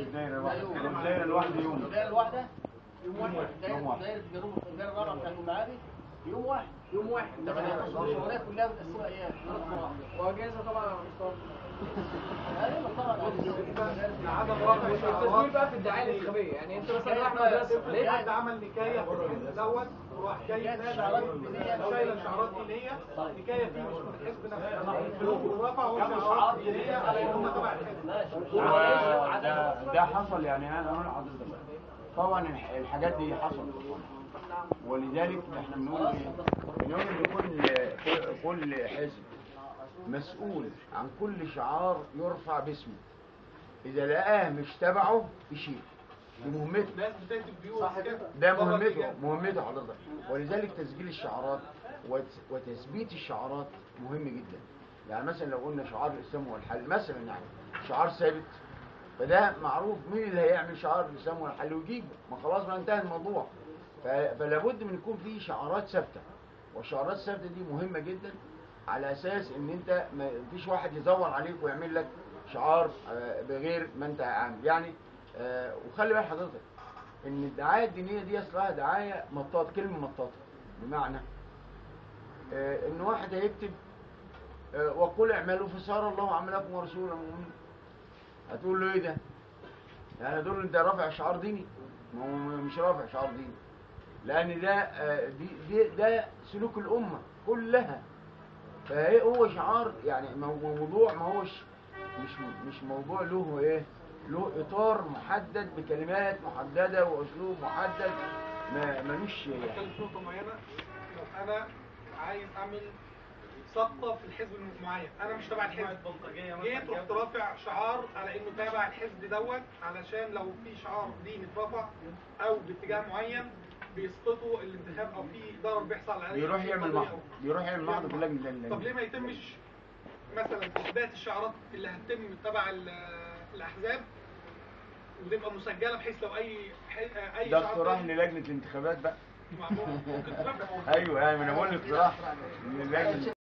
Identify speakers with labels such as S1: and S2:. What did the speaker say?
S1: الدايره الواحده الدايره الواحده يوم
S2: الدايره الواحده يوم واحد
S1: يوم
S2: دايره
S1: واحد.
S2: دايره جنوب الدايره الرابعه بتاعت المعادي يوم واحد
S3: يوم واحد
S2: انما الشغلات كلها متقسمه ايام
S3: واجازه طبعا على مستوى
S2: ايوه طبعا
S3: عدم رقم التسجيل بقى في الدعايه الانتخابيه يعني انت مثلا رايح مدرسه ليه
S4: حد عمل نكايه في الحزب دوت وراح جاي نادي شايله شعارات دينيه نكايه دي مش من الحزب نفسه الفلوس رفعوا شعارات دينيه على انهم تبع الحزب
S1: هو ده ده حصل يعني انا اقول لحضرتك طبعا الح- الحاجات دي حصلت ولذلك احنا بنقول ايه؟ بنقول ان كل كل حزب مسؤول عن كل شعار يرفع باسمه اذا لقاه مش تبعه يشيل دي مهمته
S4: ناس بتنتج بيوت كده
S1: ده مهمته مهمته حضرتك ولذلك تسجيل الشعارات وت- وتثبيت الشعارات مهم جدا يعني مثلا لو قلنا شعار الاسلام هو الحل مثلا يعني شعار ثابت فده معروف مين اللي هيعمل شعار الاسلام هو الحل ويجيبه ما خلاص ما انتهى الموضوع ف- فلا بد من يكون في شعارات ثابته والشعارات الثابته دي مهمه جدا على اساس ان انت ما فيش واحد يزور عليك ويعمل لك شعار آه، بغير ما انت عامل يعني آه، وخلي بال حضرتك ان الدعايه الدينيه دي اصلها دعايه مطاط كلمه مطاطه بمعنى آه، ان واحد هيكتب آه، وقل اعملوا فسار الله عملكم ورسوله المؤمنين هتقول له ايه ده؟ يعني هتقول له انت رافع شعار ديني؟ ما هو مش رافع شعار ديني لان ده آه، دي دي ده سلوك الامه كلها فهي هو شعار يعني مو- موضوع ما هوش مش مش موضوع له ايه له اطار محدد بكلمات محدده واسلوب محدد ما ملوش
S4: بتكلم في نقطه معينه لو انا عايز اعمل سقطه في الحزب المعين انا مش تبع الحزب جيت رحت رافع شعار على انه تابع الحزب دوت علشان لو في شعار ديني اترفع او باتجاه معين بيسقطوا الانتخاب او في ضرر بيحصل عليه
S1: بيروح
S4: في
S1: يعمل
S4: قضية
S1: محضر بيروح يعمل محضر في اللجنه
S4: طب
S1: اللجنة.
S4: ليه ما يتمش مثلا اثبات الشعارات اللي هتتم تبع ال- الاحزاب وتبقى مسجله بحيث لو اي ح- اي
S1: ده
S4: شعار
S1: اقتراح
S4: تاني
S1: للجنه الانتخابات بقى
S4: معمول ممكن تنفذ
S1: ايوه يعني ما انا بقول اقتراح للجنه